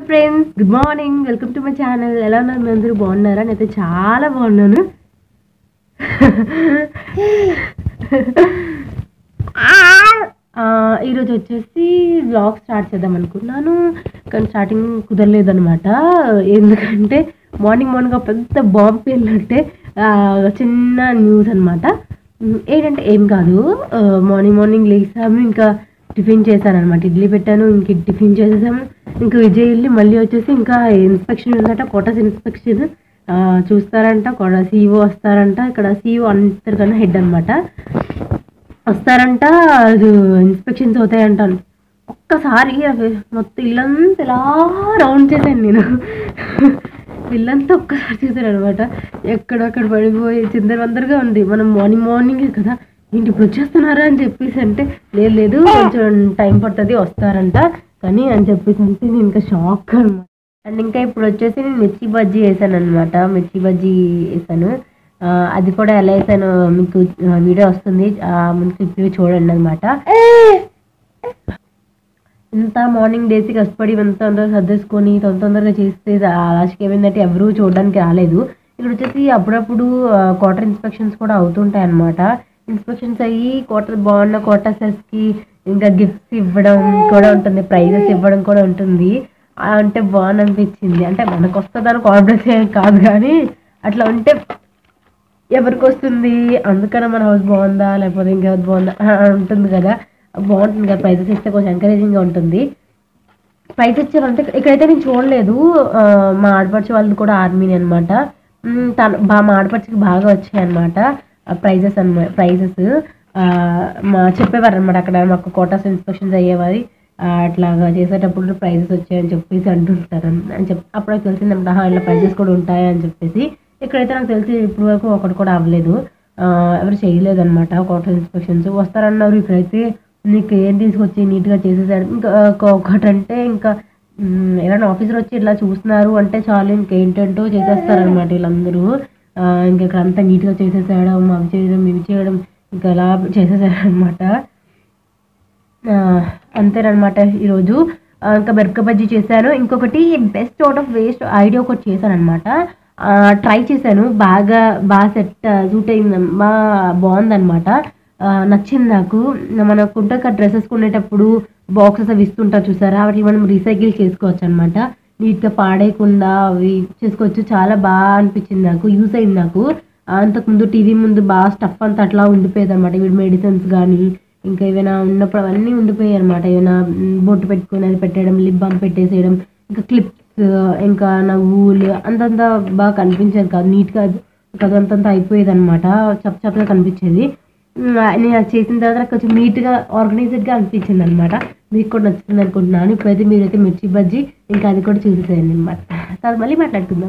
friends good morning welcome to my channel ఎలా ఉన్నారు మీ అందరూ బాగున్నారా నేనైతే చాలా బాగున్నాను ఆ, ఈరోజు వచ్చేసి బ్లాగ్ స్టార్ట్ చేద్దాం అనుకున్నాను కానీ స్టార్టింగ్ కుదరలేదనమాట ఎందుకంటే మార్నింగ్ మార్నింగ్ ఒక పెద్ద బాంబ్ వెళ్ళినట్టే ఆ, చిన్న న్యూస్ అనమాట ఏంటంటే ఏం కాదు ఆ, మార్నింగ్ మార్నింగ్ లేసాము ఇంకా టిఫిన్ చేశాను అనమాట ఇడ్లీ పెట్టాను ఇంక టిఫిన్ చేసేసాము ఇంకా విజయ్ వెళ్ళి మళ్ళీ వచ్చేసి ఇంకా ఇన్స్పెక్షన్ ఉందట కోటస్ ఇన్స్పెక్షన్ ఆ, చూస్తారంట కూడా సీఈఓ వస్తారంట ఇక్కడ సీఈఓ అంతటికన్నా హెడ్ అనమాట వస్తారంట అది ఇన్స్పెక్షన్స్ అవుతాయంట ఒక్కసారి అవి మొత్తం ఇల్లంతా ఇలా రౌండ్ చేశాను నేను ఇల్లంతా ఒక్కసారి చూసాను అనమాట ఎక్కడక్కడ పడిపోయి చిందరవందరగా ఉంది మనం మార్నింగ్ మార్నింగే కదా ఏంటి ఇప్పుడు వచ్చేస్తున్నారా అని చెప్పేసి అంటే లేదు లేదు కొంచెం టైం పడుతుంది వస్తారంట కానీ అని చెప్పేసి అంటే నేను ఇంకా షాక్ అనమాట అండ్ ఇంకా ఇప్పుడు వచ్చేసి నేను మిర్చి బజ్జీ వేసాను అనమాట మిర్చి బజ్జీ వేసాను ఆ, అది కూడా ఎలా వేసానో మీకు ఆ, వీడియో వస్తుంది ఆ, ముందు క్లిప్ చూడండి అనమాట ఇంత మార్నింగ్ డేసి కష్టపడి ఎంత తొందరగా సర్దేసుకొని తొందర తొందరగా చేస్తే లాస్ట్కి ఏమైందంటే ఎవరు చూడడానికి రాలేదు ఇక్కడ వచ్చేసి అప్పుడప్పుడు క్వార్టర్ ఇన్స్పెక్షన్స్ కూడా అవుతుంటాయి అనమాట ఇన్స్పెక్షన్స్ అయ్యి క్వార్టర్ బాగున్న క్వార్టర్సెస్కి ఇంకా గిఫ్ట్స్ ఇవ్వడం కూడా ఉంటుంది ప్రైజెస్ ఇవ్వడం కూడా ఉంటుంది ఆ, అంటే బాగుంది అనిపించింది అంటే మనకు వస్తుందని కాన్ఫిడెన్స్ ఏం కాదు కానీ అట్లా ఉంటే ఎవరికి వస్తుంది అందుకనే మన హౌస్ బాగుందా లేకపోతే ఇంకెవరి బాగుందా అని ఉంటుంది కదా బాగుంటుంది కదా ప్రైజెస్ ఇస్తే కొంచెం ఎంకరేజింగ్గా ఉంటుంది ప్రైజ్ ఇచ్చారంటే ఇక్కడైతే నేను చూడలేదు ఆ, మా ఆడపడిచే వాళ్ళు కూడా ఆర్మీని అనమాట తను బా మా ఆడపడిచికి బాగా వచ్చాయి అనమాట ప్రైజెస్ అనమాట ప్రైజెస్ మా చెప్పేవారు అనమాట అక్కడ మాకు కోటాస్ ఇన్స్పెక్షన్స్ అయ్యేవారి ఆ, అట్లాగా చేసేటప్పుడు ప్రైజెస్ వచ్చాయని చెప్పేసి అంటుంటారు అని అని చెప్పి అప్పుడు తెలిసిందన్నమాట "ఆహా, ఇలా ప్రైజెస్ కూడా ఉంటాయి అని చెప్పేసి ఇక్కడైతే నాకు తెలిసి ఇప్పటి వరకు ఒకటి కూడా అవ్వలేదు ఆ, ఎవరు చేయలేదు అనమాట కోటర్ ఇన్స్పెక్షన్స్ వస్తారన్నారు ఇక్కడైతే నీకు ఏం తీసుకొచ్చి నీట్గా చేసేసాడు ఇంకా ఒక- ఒకటంటే ఇంకా మ్, ఏదైనా ఆఫీసర్ వచ్చి ఇట్లా చూస్తున్నారు అంటే చాలు ఇంకేంటంటో చేసేస్తారనమాట వీళ్ళందరూ ఆ, ఇంకా ఇక్కడ అంతా నీట్గా చేసేసేయడం అవి చేయడం ఇవి చేయడం ఇంకా అలా చేసేసారనమాట ఆ, అంతేనమాట ఈరోజు ఆ, ఇంకా మిరపక బజ్జీ చేశాను ఇంకొకటి best out of waste idea ఒకటి చేశాను అనమాట ట్రై చేశాను బాగా బాగా సెట్ సూట్ అయింది బాగా బాగుందనమాట ఆ, నచ్చింది నాకు మన కుట్టక డ్రెస్సెస్ కొనేటప్పుడు బాక్సెస్ అవి ఇస్తుంటారు చూసారా వాటిని మనం రీసైకిల్ చేసుకోవచ్చు అనమాట నీట్గా పాడేయకుండా అవి చేసుకోవచ్చు చాలా బాగా అనిపించింది నాకు యూస్ అయింది నాకు ఆ, అంతకుముందు టీవీ ముందు బాగా స్టఫ్ అంతా అట్లా ఉండిపోయేది అనమాట ఇవి మెడిసిన్స్ కానీ ఇంకా ఏమైనా ఉన్నప్పుడు అవన్నీ ఉండిపోయాయి అనమాట ఏమైనా మ్, బొట్టు పెట్టుకొని అది పెట్టేయడం లిప్ బామ్ పెట్టేసేయడం ఇంకా క్లిప్స్ ఇంకా నా ఊలు అంతంత బాగా కనిపించేది కాదు నీట్గా అదంతంతా అయిపోయేది అనమాట చప్ చప్గా కనిపించేది మ్, నేను అది చేసిన తర్వాత నాకు కొంచెం నీట్గా ఆర్గనైజ్డ్గా అనిపించింది అనమాట మీకు కూడా నచ్చుతుంది అనుకుంటున్నాను ఇప్పుడైతే మీరైతే మిర్చి బజ్జీ ఇంకా అది కూడా చూసేసేయండి అనమాట తర్వాత మళ్ళీ మాట్లాడుకుందాం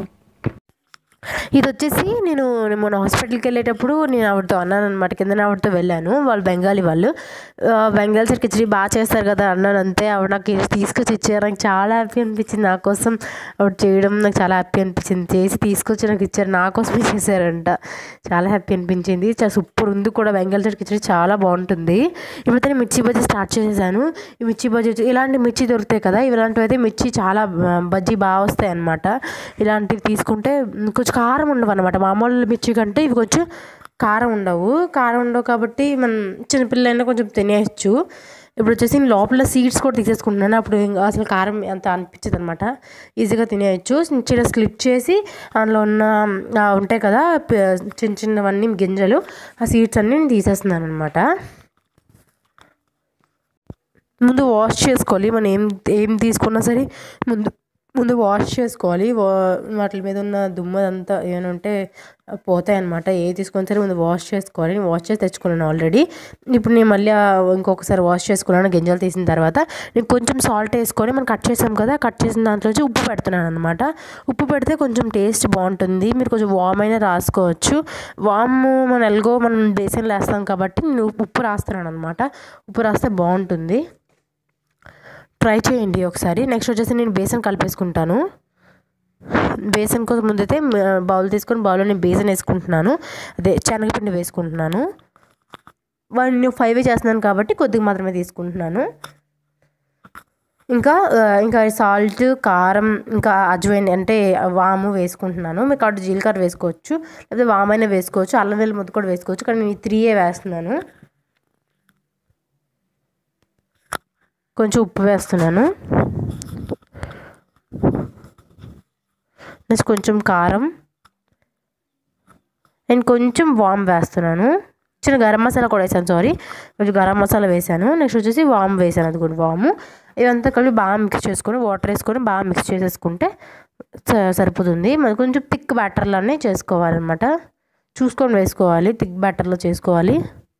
ఇది వచ్చేసి నేను మొన్న హాస్పిటల్కి వెళ్ళేటప్పుడు నేను ఆవిడతో అన్నాను అనమాట కింద ఆవిడతో వెళ్ళాను వాళ్ళు బెంగాలీ వాళ్ళు ఆ, బెంగాల్ సైడ్ కిచడీ బాగా చేస్తారు కదా అన్నాను అంతే ఆవిడ నాకు ఇది తీసుకొచ్చి ఇచ్చారు నాకు చాలా హ్యాపీ అనిపించింది నా కోసం ఆవిడ చేయడం నాకు చాలా హ్యాపీ అనిపించింది చేసి తీసుకొచ్చి నాకు ఇచ్చారు నా కోసమే చేశారంట చాలా హ్యాపీ అనిపించింది చాలా సూపర్ ఉంది కూడా బెంగాల్ సైడ్ కిచడీ చాలా బాగుంటుంది ఇప్పుడైతే నేను మిర్చి బజ్జీ స్టార్ట్ చేసేసాను ఈ మిర్చి బజ్జీ వచ్చి- ఇలాంటి మిర్చి దొరుకుతాయి కదా ఇలాంటివి అయితే మిర్చి చాలా ఆ, బజ్జీ బాగా వస్తాయి అనమాట ఇలాంటివి తీసుకుంటే మ్, కొంచెం కారం ఉండవు అనమాట మామూలు మిర్చి కంటే ఇవి కొంచెం కారం ఉండవు కారం ఉండవు కాబట్టి మనం చిన్నపిల్లలైనా కొంచెం తినేయచ్చు ఇప్పుడు వచ్చేసి నేను లోపల సీడ్స్ కూడా తీసేసుకుంటున్నాను అప్పుడు ఇంకా అసలు కారం అంత అనిపించదు అనమాట ఈజీగా తినేయచ్చు చిన్న స్లిప్ చేసి అందులో ఉన్న ఆ, ఉంటాయి కదా ప- చిన్న చిన్నవన్నీ గింజలు ఆ సీడ్స్ అన్నీ నేను తీసేస్తున్నాను అనమాట ముందు వాష్ చేసుకోవాలి మనం ఏం ఏం తీసుకున్నా సరే ముందు ముందు వాష్ చేసుకోవాలి వా- వాటి మీద ఉన్న దుమ్ము అంతా ఏమైనా ఉంటే పోతాయి అనమాట ఏ తీసుకొని సరే ముందు వాష్ చేసుకోవాలి నేను వాష్ చేసి తెచ్చుకున్నాను ఆల్రెడీ ఇప్పుడు నేను మళ్ళీ ఆ ఇంకొకసారి వాష్ చేసుకున్నాను గింజలు తీసిన తర్వాత నేను కొంచెం సాల్ట్ వేసుకొని మనం కట్ చేసాం కదా కట్ చేసిన దాంట్లో వచ్చి ఉప్పు పెడుతున్నాను అనమాట ఉప్పు పెడితే కొంచెం టేస్ట్ బాగుంటుంది మీరు కొంచెం వామ్ అయినా రాసుకోవచ్చు వామ్ మనం ఎల్గో మనం బేసన్లో వేస్తాం కాబట్టి నేను ఉప్పు రాస్తున్నాను అనమాట ఉప్పు రాస్తే బాగుంటుంది ట్రై చేయండి ఒకసారి నెక్స్ట్ వచ్చేసి నేను బేసన్ కలిపేసుకుంటాను బేసన్ కోసం ముందైతే బౌల్ తీసుకొని బౌల్లో నేను బేసన్ వేసుకుంటున్నాను అదే శనగపిండి వేసుకుంటున్నాను వన్ ఫైవ్ చేస్తున్నాను కాబట్టి కొద్దిగా మాత్రమే తీసుకుంటున్నాను ఇంకా ఆ, ఇంకా సాల్ట్ కారం ఇంకా అజ్వైన్ అంటే వాము వేసుకుంటున్నాను మీకు అటు జీలకర్ర వేసుకోవచ్చు లేకపోతే వామైనా వేసుకోవచ్చు అల్లం వెల్లి ముద్ద కూడా వేసుకోవచ్చు కానీ నేను త్రీయే వేస్తున్నాను కొంచెం ఉప్పు వేస్తున్నాను నెక్స్ట్ కొంచెం కారం నేను కొంచెం వామ్ వేస్తున్నాను చిన్న గరం మసాలా కూడా వేసాను సారీ కొంచెం గరం మసాలా వేసాను నెక్స్ట్ వచ్చేసి వామ్ వేసాను అది కూడా వాము ఇవంతా కలిపి బాగా మిక్స్ చేసుకొని వాటర్ వేసుకొని బాగా మిక్స్ చేసేసుకుంటే స- సరిపోతుంది మరి కొంచెం థిక్ బ్యాటర్లోనే చేసుకోవాలన్నమాట చూసుకొని వేసుకోవాలి థిక్ బ్యాటర్లో చేసుకోవాలి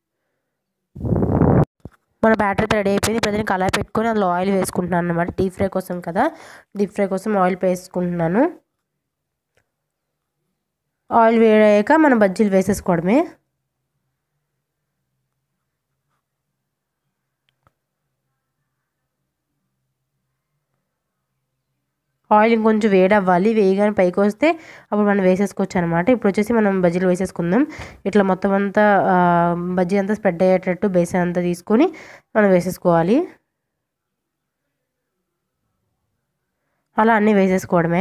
మన బ్యాటర్ అయితే రెడీ అయిపోయింది ఇప్పుడు నేను కళాయి పెట్టుకొని అందులో ఆయిల్ వేసుకుంటున్నాను అనమాట డీప్ ఫ్రై కోసం కదా డీప్ ఫ్రై కోసం ఆయిల్ వేసుకుంటున్నాను ఆయిల్ వేడయ్యాక మనం బజ్జీలు వేసేసుకోవడమే ఆయిల్ ఇంకొంచెం వేడవ్వాలి వేయగానే పైకి వస్తే అప్పుడు మనం వేసేసుకోవచ్చు అనమాట ఇప్పుడు వచ్చేసి మనం బజ్జీలు వేసేసుకుందాం ఇట్లా మొత్తం అంతా ఆ, బజ్జీ అంతా స్ప్రెడ్ అయ్యేటట్టు బేసన్ అంతా తీసుకొని మనం వేసేసుకోవాలి అలా అన్నీ వేసేసుకోవడమే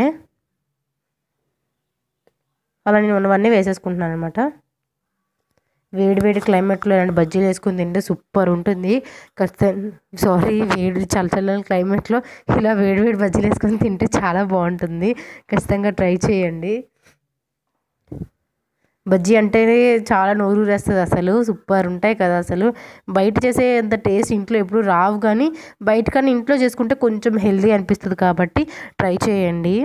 అలా నేను ఉన్నవన్నీ వేసేసుకుంటున్నాను అనమాట వేడి వేడి క్లైమేట్లో ఇలాంటి బజ్జీలు వేసుకుని తింటే సూపర్ ఉంటుంది ఖచ్చితంగా సారీ వేడి చల్ల చల్లని క్లైమేట్లో ఇలా వేడి వేడి బజ్జీలు వేసుకొని తింటే చాలా బాగుంటుంది ఖచ్చితంగా ట్రై చేయండి బజ్జీ అంటేనే చాలా నోరు ఊరేస్తుంది అసలు సూపర్ ఉంటాయి కదా అసలు బయట చేసే అంత టేస్ట్ ఇంట్లో ఎప్పుడు రావు కానీ బయట కానీ ఇంట్లో చేసుకుంటే కొంచెం హెల్దీ అనిపిస్తుంది కాబట్టి ట్రై చేయండి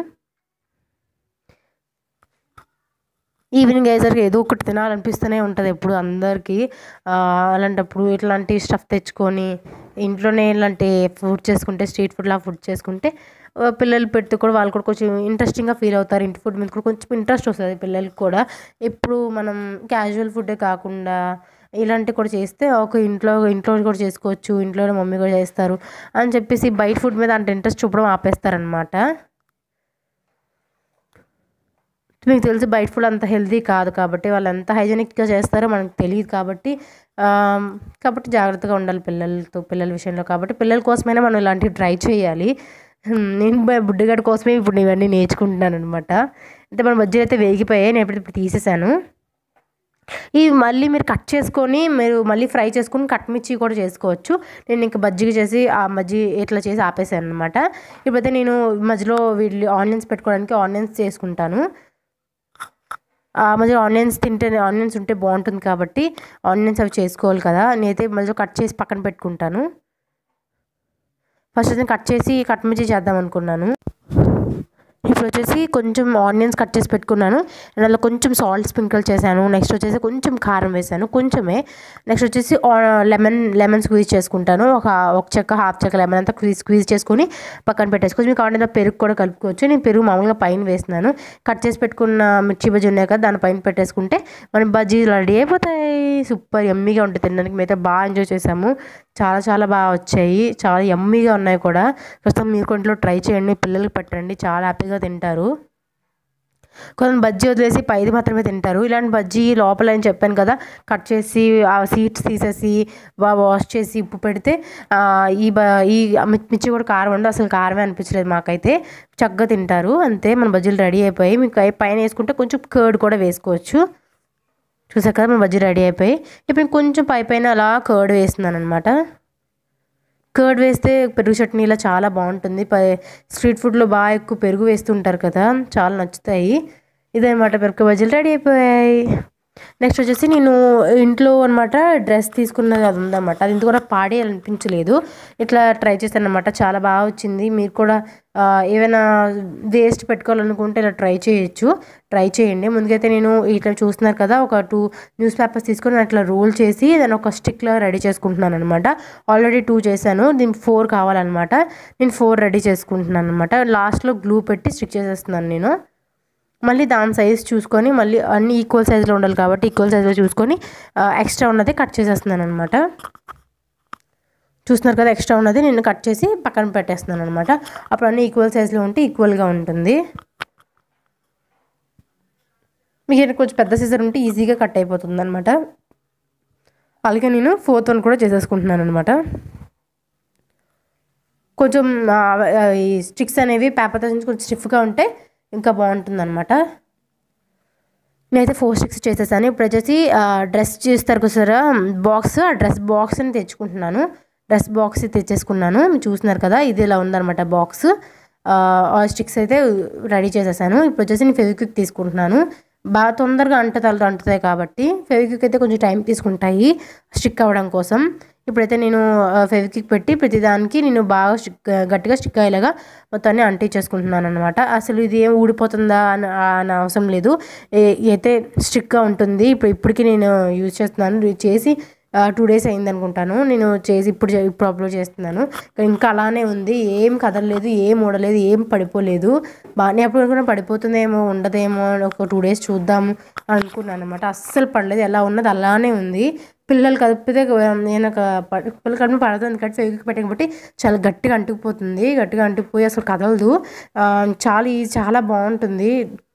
ఈవినింగ్ అయ్యేసరికి ఏదో ఒకటి తినాలనిపిస్తూనే ఉంటుంది ఎప్పుడు అందరికీ ఆ, అలాంటప్పుడు ఇట్లాంటి స్టఫ్ తెచ్చుకొని ఇంట్లోనే ఇలాంటి ఫుడ్ చేసుకుంటే స్ట్రీట్ ఫుడ్లా ఫుడ్ చేసుకుంటే ఆ, పిల్లలు పెడితే కూడా వాళ్ళు కూడా కొంచెం ఇంట్రెస్టింగ్గా ఫీల్ అవుతారు ఇంటి ఫుడ్ మీద కూడా కొంచెం ఇంట్రెస్ట్ వస్తుంది పిల్లలకి కూడా ఎప్పుడు మనం క్యాజువల్ ఫుడ్డే కాకుండా ఇలాంటివి కూడా చేస్తే ఒక ఇంట్లో ఇంట్లో కూడా చేసుకోవచ్చు ఇంట్లోనే మమ్మీ కూడా చేస్తారు అని చెప్పేసి బయట ఫుడ్ మీద అంత ఇంట్రెస్ట్ చూపడం ఆపేస్తారనమాట మీకు తెలిసి బయట ఫుడ్ అంత హెల్తీ కాదు కాబట్టి వాళ్ళు ఎంత హైజెనిక్గా చేస్తారో మనకు తెలియదు కాబట్టి ఆ, కాబట్టి జాగ్రత్తగా ఉండాలి పిల్లలతో పిల్లల విషయంలో కాబట్టి పిల్లల కోసమైనా మనం ఇలాంటివి ట్రై చేయాలి హ్మ్, నేను బ- బుడ్డిగాడి కోసమే ఇప్పుడు ఇవన్నీ నేర్చుకుంటున్నాను అనమాట అంటే మన బజ్జీలు అయితే వేగిపోయాయి నేను ఇప్పుడు ఇప్పుడు తీసేసాను ఇవి మళ్ళీ మీరు కట్ చేసుకొని మీరు మళ్ళీ ఫ్రై చేసుకొని కట్ మిర్చి కూడా చేసుకోవచ్చు నేను ఇంకా బజ్జీకి చేసి ఆ మజ్జి ఇట్లా చేసి ఆపేసాను అనమాట ఇప్పుడైతే నేను మధ్యలో వీళ్ళు ఆనియన్స్ పెట్టుకోవడానికి ఆనియన్స్ చేసుకుంటాను ఆ మధ్య ఆనియన్స్ తింటే ఆనియన్స్ ఉంటే బాగుంటుంది కాబట్టి ఆనియన్స్ అవి చేసుకోవాలి కదా నేనైతే మధ్యలో కట్ చేసి పక్కన పెట్టుకుంటాను ఫస్ట్ అయితే కట్ చేసి కట్ మిర్చి చేద్దాం అనుకున్నాను ఇప్పుడు వచ్చేసి కొంచెం ఆనియన్స్ కట్ చేసి పెట్టుకున్నాను అండ్ అందులో కొంచెం సాల్ట్ స్ప్రింకిల్ చేశాను నెక్స్ట్ వచ్చేసి కొంచెం కారం వేసాను కొంచెమే నెక్స్ట్ వచ్చేసి లెమన్ లెమన్ స్క్వీజ్ చేసుకుంటాను ఒక ఒక చెక్క హాఫ్ చెక్క లెమన్ అంతా స్క్వీజ్ స్క్వీజ్ చేసుకొని పక్కన పెట్టేసుకోవచ్చు మీకు కావాలంటే పెరుగు కూడా కలుపుకోవచ్చు నేను పెరుగు మామూలుగా పైన వేస్తున్నాను కట్ చేసి పెట్టుకున్న మిర్చి బజ్జీ ఉన్నాయి కదా దాని పైన పెట్టేసుకుంటే మన బజ్జీలు రెడీ అయిపోతాయి సూపర్ ఎమ్మీగా ఉంటుంది తినడానికి మేమైతే బాగా ఎంజాయ్ చేసాము చాలా చాలా బాగా వచ్చాయి చాలా ఎమ్మీగా ఉన్నాయి కూడా ప్రస్తుతం మీరు కూడా ఇంట్లో ట్రై చేయండి పిల్లలకి పెట్టండి చాలా హ్యాపీగా తింటారు కొంచెం బజ్జీ వదిలేసి పైది మాత్రమే తింటారు ఇలాంటి బజ్జీ లోపల అని చెప్పాను కదా కట్ చేసి ఆ సీడ్స్ తీసేసి బాగా వాష్ చేసి ఉప్పు పెడితే ఆ, ఈ బ ఈ మి- మిర్చి కూడా కారం ఉండదు అసలు కారమే అనిపించలేదు మాకైతే చక్కగా తింటారు అంతే మన బజ్జీలు రెడీ అయిపోయి మీకు అయి పైన వేసుకుంటే కొంచెం కర్డ్ కూడా వేసుకోవచ్చు చూసారు కదా మన బజ్జీ రెడీ అయిపోయి ఇప్పుడు కొంచెం పై పైన అలా కర్డ్ వేస్తున్నాను అనమాట కర్డ్ వేస్తే పెరుగు చట్నీ ఇలా చాలా బాగుంటుంది పై స్ట్రీట్ ఫుడ్లో బాగా ఎక్కువ పెరుగు వేస్తుంటారు కదా చాలా నచ్చుతాయి ఇదనమాట పెరుగు బజ్జీలు రెడీ అయిపోయాయి నెక్స్ట్ వచ్చేసి నేను ఇంట్లో అనమాట డ్రెస్ తీసుకున్నది అది ఉందన్నమాట అది ఇంత కూడా పాడే అనిపించలేదు ఇట్లా ట్రై చేశాను అనమాట చాలా బాగా వచ్చింది మీరు కూడా ఆ, ఏమైనా వేస్ట్ పెట్టుకోవాలనుకుంటే ఇలా ట్రై చేయొచ్చు ట్రై చేయండి ముందుకైతే నేను ఇట్లా చూస్తున్నారు కదా ఒక టూ న్యూస్ పేపర్స్ తీసుకొని అట్లా రోల్ చేసి దాన్ని ఒక స్టిక్లా రెడీ చేసుకుంటున్నాను అనమాట ఆల్రెడీ టూ చేశాను దీనికి ఫోర్ కావాలన్నమాట నేను ఫోర్ రెడీ చేసుకుంటున్నాను అనమాట లాస్ట్లో గ్లూ పెట్టి స్టిక్ చేసేస్తున్నాను నేను మళ్ళీ దాని సైజ్ చూసుకొని మళ్ళీ అన్ని ఈక్వల్ సైజులో ఉండాలి కాబట్టి ఈక్వల్ సైజులో చూసుకొని ఎక్స్ట్రా ఉన్నది కట్ చేసేస్తున్నాను అనమాట చూస్తున్నారు కదా ఎక్స్ట్రా ఉన్నది నేను కట్ చేసి పక్కన పెట్టేస్తున్నాను అనమాట అప్పుడు అన్ని ఈక్వల్ సైజులో ఉంటే ఈక్వల్గా ఉంటుంది మీకు ఏదైనా కొంచెం పెద్ద సీజర్ ఉంటే ఈజీగా కట్ అయిపోతుంది అనమాట అలాగే నేను ఫోర్త్ వన్ కూడా చేసేసుకుంటున్నాను అనమాట కొంచెం ఆ, ఆ, ఈ స్టిక్స్ అనేవి పేపర్తో నుంచి కొంచెం స్టిఫ్గా ఉంటే ఇంకా బాగుంటుంది అనమాట నేనైతే ఫోర్ స్టిక్స్ చేసేసాను ఇప్పుడు వచ్చేసి ఆ, డ్రెస్ చేస్తారు చూసారా బాక్స్ ఆ డ్రెస్ బాక్స్ని తెచ్చుకుంటున్నాను డ్రెస్ బాక్స్ తెచ్చేసుకున్నాను మీరు చూస్తున్నారు కదా ఇది ఇలా ఉందన్నమాట బాక్స్ ఆ ఆ స్టిక్స్ అయితే రెడీ చేసేసాను ఇప్పుడు వచ్చేసి నేను ఫెవిక్విక్ తీసుకుంటున్నాను బాగా తొందరగా అంటతలతో అంటుతాయి కాబట్టి ఫెవిక్విక్ అయితే కొంచెం టైం తీసుకుంటాయి స్టిక్ అవ్వడం కోసం ఇప్పుడైతే నేను ఫెవిక్విక్ పెట్టి ప్రతిదానికి నేను బాగా స్టిక్ గట్టిగా స్టిక్ అయ్యేలాగా మొత్తాన్ని అంటించేసుకుంటున్నాను అనమాట అసలు ఇది ఏం ఊడిపోతుందా అని అని అవసరం లేదు ఏ- అయితే స్టిక్గా ఉంటుంది ఇప్పుడు ఇప్పటికి నేను యూజ్ చేస్తున్నాను ఇది చేసి టూ డేస్ అయింది అనుకుంటాను నేను చేసి ఇప్పుడు చే- ఇప్పుడు అప్లోడ్ చేస్తున్నాను ఇంకా అలానే ఉంది ఏం కదలలేదు ఏం ఊడలేదు ఏం పడిపోలేదు బాగానే అప్పుడు అనుకున్నా పడిపోతుందేమో ఉండదేమో అని ఒక టూ డేస్ చూద్దాము అనుకున్నాను అనమాట అస్సలు పడలేదు ఎలా ఉన్నది అలానే ఉంది పిల్లలు కలిపితే నేను ఒక ప- పిల్లలు కలిపి పడుతుంది కాబట్టి ఫెవిక్ పెట్టాను కాబట్టి చాలా గట్టిగా అంటుకుపోతుంది గట్టిగా అంటుకుపోయి అసలు కదలదు ఆ, చాలా ఈ- చాలా బాగుంటుంది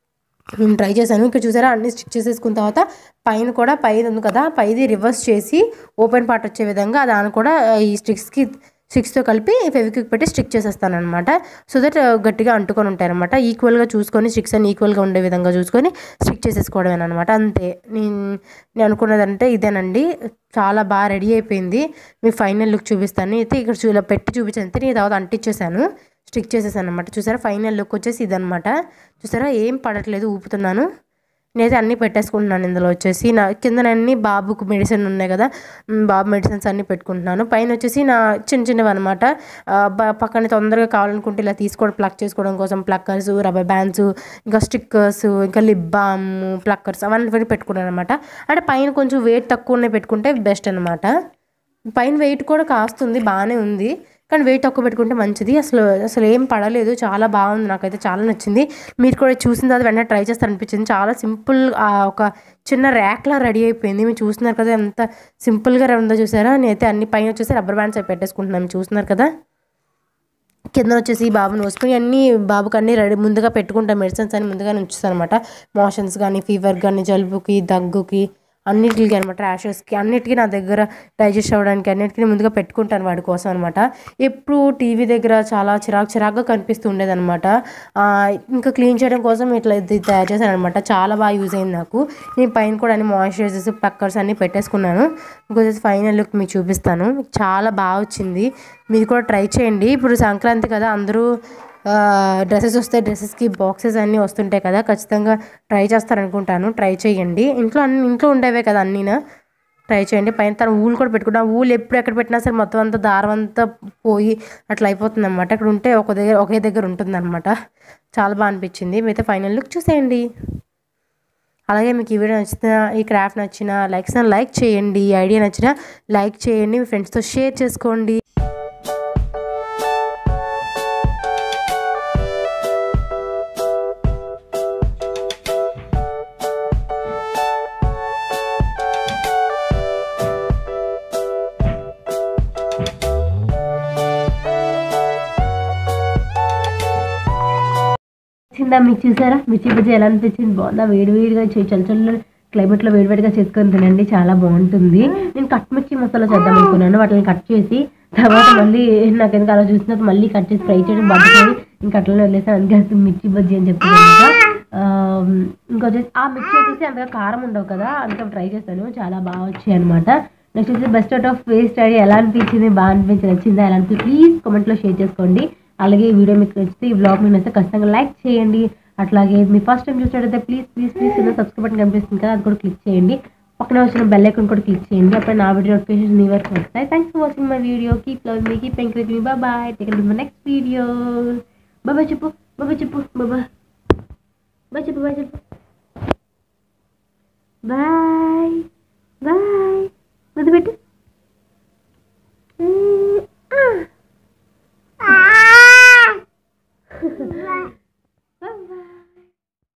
నేను ట్రై చేశాను ఇక్కడ చూసారా అన్ని స్టిచ్ చేసేసుకున్న తర్వాత పైన కూడా పైన ఉంది కదా పైది రివర్స్ చేసి ఓపెన్ పార్ట్ వచ్చే విధంగా దాన్ని కూడా ఆ, ఈ స్టిక్స్కి స్టిక్స్తో కలిపి ఫెవిక్విక్ పెట్టి స్టిక్ చేసేస్తాను అనమాట సో దట్ గట్టిగా అంటుకొని ఉంటాయి అనమాట ఈక్వల్గా చూసుకొని స్టిక్స్ అన్ని ఈక్వల్గా ఉండే విధంగా చూసుకొని స్టిక్ చేసేసుకోవడమే అనమాట అంతే నేను నేను అనుకున్నదంటే ఇదేనండి చాలా బాగా రెడీ అయిపోయింది మీకు ఫైనల్ లుక్ చూపిస్తాను అయితే ఇక్కడ చూ ఇలా పెట్టి చూపించాను నేను తర్వాత అంటించేసాను స్టిక్ చేసేసాను అనమాట చూసారా ఫైనల్ లుక్ వచ్చేసి ఇదనమాట చూసారా ఏం పడట్లేదు ఊపుతున్నాను నేనైతే అన్నీ పెట్టేసుకుంటున్నాను ఇందులో వచ్చేసి నా కింద అన్ని బాబుకు మెడిసిన్ ఉన్నాయి కదా మ్, బాబు మెడిసిన్స్ అన్నీ పెట్టుకుంటున్నాను పైన వచ్చేసి నా చిన్న చిన్నవి అనమాట పక్కన తొందరగా కావాలనుకుంటే ఇలా తీసుకోవడం ప్లక్ చేసుకోవడం కోసం ప్లక్కర్స్ రబ్బర్ బ్యాండ్స్ ఇంకా స్టిక్కర్స్ ఇంకా లిప్ బామ్ ప్లక్కర్స్ అవన్నీ పెట్టుకున్నాను అనమాట అంటే పైన కొంచెం వెయిట్ తక్కువ ఉన్నాయి పెట్టుకుంటే బెస్ట్ అనమాట పైన వెయిట్ కూడా కాస్తుంది బాగానే ఉంది కానీ వెయిట్ తక్కువ పెట్టుకుంటే మంచిది అసలు అసలు ఏం పడలేదు చాలా బాగుంది నాకైతే చాలా నచ్చింది మీరు కూడా చూసిన తర్వాత వెంటనే ట్రై చేస్తారు అనిపించింది చాలా సింపుల్ ఒక చిన్న ర్యాక్లా రెడీ అయిపోయింది మీరు చూస్తున్నారు కదా ఎంత సింపుల్గా ఉందో చూసారా నేనైతే అన్ని పైన వచ్చేసి రబ్బర్ బ్యాండ్స్ అవి పెట్టేసుకుంటున్నాను మీరు చూస్తున్నారు కదా కింద వచ్చేసి బాబు నోసిపోయి అన్నీ బాబుకి అన్నీ రెడీ ముందుగా పెట్టుకుంటాం మెడిసిన్స్ అన్ని ముందుగానే ఉంచుతాను అనమాట మోషన్స్ కానీ ఫీవర్ కానీ జలుబుకి దగ్గుకి అన్నిటికి అనమాట ర్యాషెస్కి అన్నిటికీ నా దగ్గర డైజెస్ట్ అవ్వడానికి అన్నిటికీ ముందుగా పెట్టుకుంటాను వాడి కోసం అనమాట ఎప్పుడు టీవీ దగ్గర చాలా చిరాకు చిరాకుగా కనిపిస్తూ ఉండేదన్నమాట ఆ, ఇంకా క్లీన్ చేయడం కోసం ఇట్లా ఇది తయారు చేశాను అనమాట చాలా బాగా యూజ్ అయింది నాకు నేను పైన కూడా అన్ని మాయిశ్చరైజర్స్ పక్కర్స్ అన్ని పెట్టేసుకున్నాను ఇంకొచ్చేసి ఫైనల్ లుక్ మీకు చూపిస్తాను మీకు చాలా బాగా వచ్చింది మీరు కూడా ట్రై చేయండి ఇప్పుడు సంక్రాంతి కదా అందరూ డ్రెస్సెస్ వస్తాయి డ్రెస్సెస్కి బాక్సెస్ అన్నీ వస్తుంటాయి కదా ఖచ్చితంగా ట్రై చేస్తారనుకుంటాను ట్రై చేయండి ఇంట్లో అన్ని ఇంట్లో ఉండేవే కదా అన్నీనా ట్రై చేయండి పైన తన ఊలు కూడా పెట్టుకుంటాం ఊలు ఎప్పుడు ఎక్కడ పెట్టినా సరే మొత్తం అంతా దారం అంతా పోయి అట్లా అయిపోతుంది అనమాట ఇక్కడ ఉంటే ఒక దగ్గర ఒకే దగ్గర ఉంటుంది అనమాట చాలా బాగా అనిపించింది మీతో ఫైనల్ లుక్ చూసేయండి అలాగే మీకు ఈ వీడియో నచ్చిన ఈ క్రాఫ్ట్ నచ్చిన లైక్స్ లైక్ చేయండి ఈ ఐడియా నచ్చిన లైక్ చేయండి మీ ఫ్రెండ్స్తో షేర్ చేసుకోండి నచ్చిందా మీకు చూసారా మిర్చి బజ్జీ ఎలా అనిపించింది బాగుందా వేడి వేడిగా చే- చల్ల చల్ల క్లైమేట్ లో వేడి వేడిగా చేసుకొని తినండి చాలా బాగుంటుంది నేను కట్ మిర్చి మసాలా చేద్దాం అనుకున్నాను వాటిని కట్ చేసి తర్వాత మళ్ళీ నాకు ఎందుకు అలా చూసినట్టు మళ్ళీ కట్ చేసి ఫ్రై చేయడం బాగుంటుంది ఇంకా అట్లనే వదిలేసాను అందుకే అసలు మిర్చి బజ్జీ అని చెప్తున్నాను ఇంకొచ్చేసి ఆ మిర్చి వచ్చేసి అంతగా కారం ఉండవు కదా అందుకే ట్రై చేశాను చాలా బాగా వచ్చాయి అనమాట నెక్స్ట్ వచ్చేసి best out of waste idea ఎలా అనిపించింది బాగా అనిపించింది నచ్చిందా ఎలా అనిపించింది ప్లీజ్ కామెంట్లో షేర్ చేసుకోండి అలాగే ఈ వీడియో మీకు నచ్చితే ఈ బ్లాగ్ మీకు నచ్చితే ఖచ్చితంగా లైక్ చేయండి అట్లాగే మీ ఫస్ట్ టైం చూసినట్టయితే ప్లీజ్ ప్లీజ్ ప్లీజ్ కింద సబ్స్క్రైబ్ బటన్ కనిపిస్తుంది కదా అది కూడా క్లిక్ చేయండి పక్కన వచ్చిన బెల్ ఐకాన్ కూడా క్లిక్ చేయండి అప్పుడు నా వీడియో నోటిఫికేషన్ మీ వరకు వస్తాయి thanks for watching my video keep love me keep encourage me bye take my next video bye చెప్పు బాయ్ చెప్పు బాయ్ బాయ్ చెప్పు బాయ్ చెప్పు బాయ్ చెప్పు